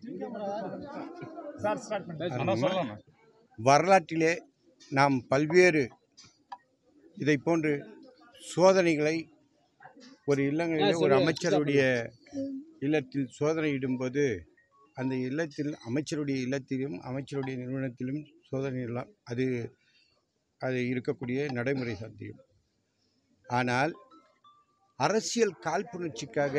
வரலாற்றிலே நாம் பல்வேறு இதை போன்று சோதனைகளை ஒரு இல்லங்களிலே ஒரு அமைச்சருடைய இல்லத்தில் சோதனையிடும்போது அந்த இல்லத்தில் அமைச்சருடைய இல்லத்திலும் அமைச்சருடைய நிறுவனத்திலும் சோதனை எல்லாம் அது அது இருக்கக்கூடிய நடைமுறை சாத்தியம் ஆனால் அரசியல் காழ்ப்புணர்ச்சிக்காக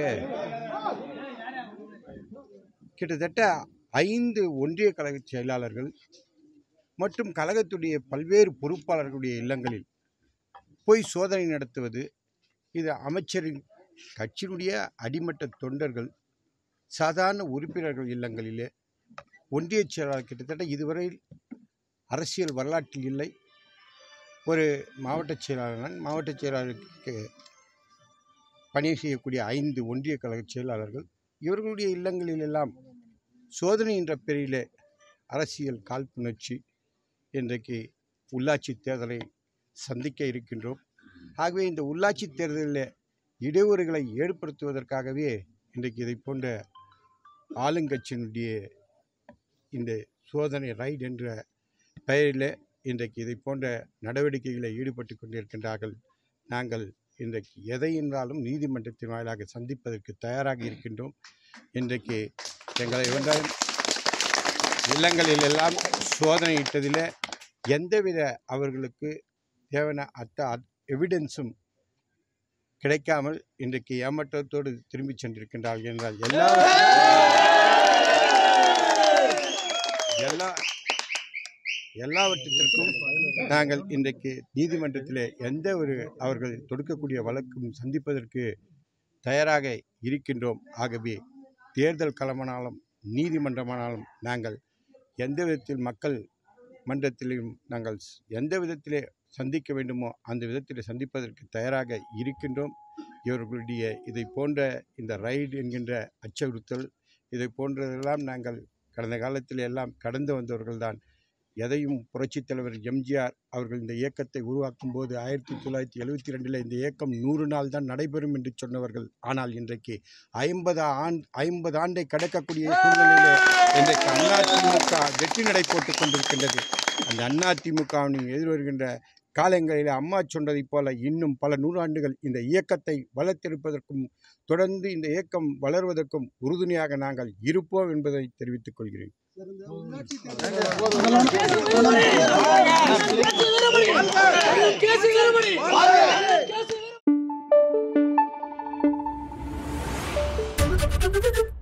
கிட்டத்தட்ட ஐந்து ஒன்றிய கழக செயலாளர்கள் மற்றும் கழகத்துடைய பல்வேறு பொறுப்பாளர்களுடைய இல்லங்களில் போய் சோதனை நடத்துவது இது அமைச்சரின் கட்சியினுடைய அடிமட்ட தொண்டர்கள் சாதாரண உறுப்பினர்கள் இல்லங்களிலே ஒன்றிய செயலாளர் கிட்டத்தட்ட இதுவரையில் அரசியல் வரலாற்றில் இல்லை ஒரு மாவட்ட செயலாளர் மாவட்ட செயலாளருக்கு பணி செய்யக்கூடிய ஐந்து ஒன்றிய கழக செயலாளர்கள் இவர்களுடைய இல்லங்களில் எல்லாம் சோதனை என்ற பெயரிலே அரசியல் காழ்ப்புணர்ச்சி இன்றைக்கு உள்ளாட்சி தேர்தலை சந்திக்க இருக்கின்றோம் ஆகவே இந்த உள்ளாட்சி தேர்தலில் இடையூறுகளை ஏற்படுத்துவதற்காகவே இன்றைக்கு இதை போன்ற ஆளுங்கட்சியினுடைய இந்த சோதனை ரைட் என்ற பெயரில் இன்றைக்கு இதை போன்ற நடவடிக்கைகளில் ஈடுபட்டு கொண்டிருக்கின்றார்கள் நாங்கள் இன்றைக்கு எதை என்றாலும் நீதிமன்றத்தின் வாயிலாக சந்திப்பதற்கு தயாராக இருக்கின்றோம் இன்றைக்கு எங்களை வென்றாலும் இல்லங்களில் எல்லாம் சோதனையிட்டதில் எந்தவித அவர்களுக்கு தேவையான அத்த எவிடன்ஸும் கிடைக்காமல் இன்றைக்கு ஏமாற்றத்தோடு திரும்பி சென்றிருக்கின்றார்கள் என்றால் எல்லா எல்லா எல்லாவற்றிற்கும் நாங்கள் இன்றைக்கு நீதிமன்றத்தில் எந்த ஒரு அவர்கள் தொடுக்கக்கூடிய வழக்கும் சந்திப்பதற்கு தயாராக இருக்கின்றோம் ஆகவே தேர்தல் களமானாலும் நீதிமன்றமானாலும் நாங்கள் எந்த விதத்தில் மக்கள் மன்றத்திலும் நாங்கள் ஸ்- எந்த விதத்திலே சந்திக்க வேண்டுமோ அந்த விதத்தில் சந்திப்பதற்கு தயாராக இருக்கின்றோம் இவர்களுடைய இதை போன்ற இந்த ரைடு என்கின்ற அச்சுறுத்தல் இதை போன்றதெல்லாம் நாங்கள் கடந்த காலத்தில் எல்லாம் கடந்து வந்தவர்கள்தான் எதையும் புரட்சித் தலைவர் எம்ஜிஆர் அவர்கள் இந்த இயக்கத்தை உருவாக்கும் போது ஆயிரத்தி தொள்ளாயிரத்தி எழுபத்தி ரெண்டில் இந்த இயக்கம் நூறு நாள் தான் நடைபெறும் என்று சொன்னவர்கள் ஆனால் இன்றைக்கு ஐம்பது ஆண் ஐம்பது ஆண்டை கடக்கக்கூடிய சூழ்நிலையிலே இன்றைக்கு அதிமுக வெற்றி நடை போட்டுக் கொண்டிருக்கின்றது அந்த அதிமுகவின் எதிர்வருகின்ற காலங்களில் அம்மா சொன்னதைப் போல இன்னும் பல நூறாண்டுகள் இந்த இயக்கத்தை வளர்த்தெடுப்பதற்கும் தொடர்ந்து இந்த இயக்கம் வளர்வதற்கும் உறுதுணையாக நாங்கள் இருப்போம் என்பதை தெரிவித்துக் கொள்கிறேன் கேசி வீரமணி கேசி வீரமணி